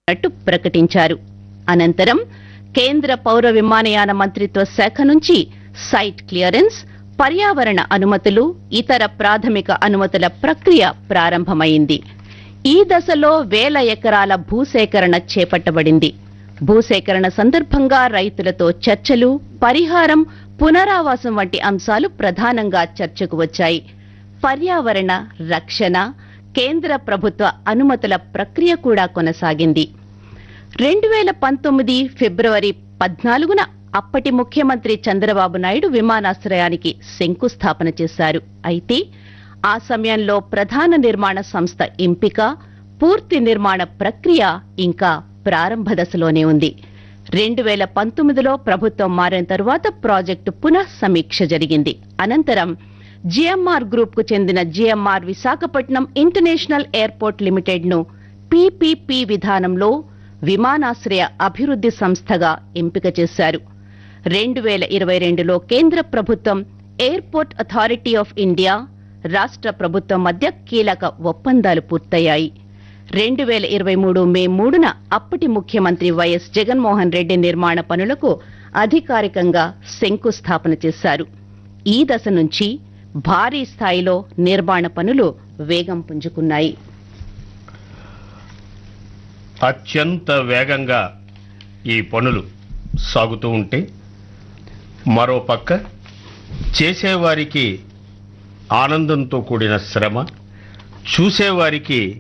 చేస్తున్నట్టు ప్రకటించారు అనంతరం కేంద్ర పౌర విమానయాన మంత్రిత్వ శాఖ నుంచి సైట్ క్లియరెన్స్ పర్యావరణ అనుమతులు ఇతర ప్రాథమిక అనుమతుల ప్రక్రియ ప్రారంభమైంది ఈ దశలో వేల ఎకరాల భూసేకరణ చేపట్టబడింది భూసేకరణ సందర్భంగా రైతులతో చర్చలు పరిహారం పునరావాసం వంటి అంశాలు ప్రధానంగా చర్చకు వచ్చాయి పర్యావరణ రక్షణ కేంద్ర ప్రభుత్వ అనుమతుల ప్రక్రియ కూడా కొనసాగింది రెండు వేల పంతొమ్మిది ఫిబ్రవరి పద్నాలుగున అప్పటి ముఖ్యమంత్రి చంద్రబాబు నాయుడు విమానాశ్రయానికి శంకుస్థాపన చేశారు అయితే ఆ సమయంలో ప్రధాన నిర్మాణ సంస్థ ఎంపిక పూర్తి నిర్మాణ ప్రక్రియ ఇంకా ప్రారంభ దశలోనే ఉంది రెండు వేల పంతొమ్మిదిలో ప్రభుత్వం మారిన తరువాత ప్రాజెక్టు పునః సమీక్ష జరిగింది అనంతరం జిఎంఆర్ గ్రూప్ కు చెందిన GMR Visakhapatnam international airport limited ను పీపీపీ విధానంలో విమానాశ్రయ అభివృద్ధి సంస్థగా ఎంపిక చేశారు రెండు వేల ఇరవై రెండులో కేంద్ర ప్రభుత్వం ఎయిర్పోర్ట్ అథారిటీ ఆఫ్ ఇండియా రాష్ట్ర ప్రభుత్వం మధ్య కీలక ఒప్పందాలు పూర్తయ్యాయి రెండు వేల ఇరవై మూడు మే మూడున అప్పటి ముఖ్యమంత్రి వైఎస్ జగన్మోహన్ రెడ్డి నిర్మాణ పనులకు అధికారికంగా శంకుస్థాపన చేశారు ఈ దశ నుంచి భారీ స్థాయిలో నిర్మాణ పనులు వేగం పుంజుకున్నాయి అత్యంత వేగంగా ఈ పనులు సాగుతూ ఉంటే మరో పక్క చేసేవారికి ఆనందంతో కూడిన శ్రమ చూసేవారికి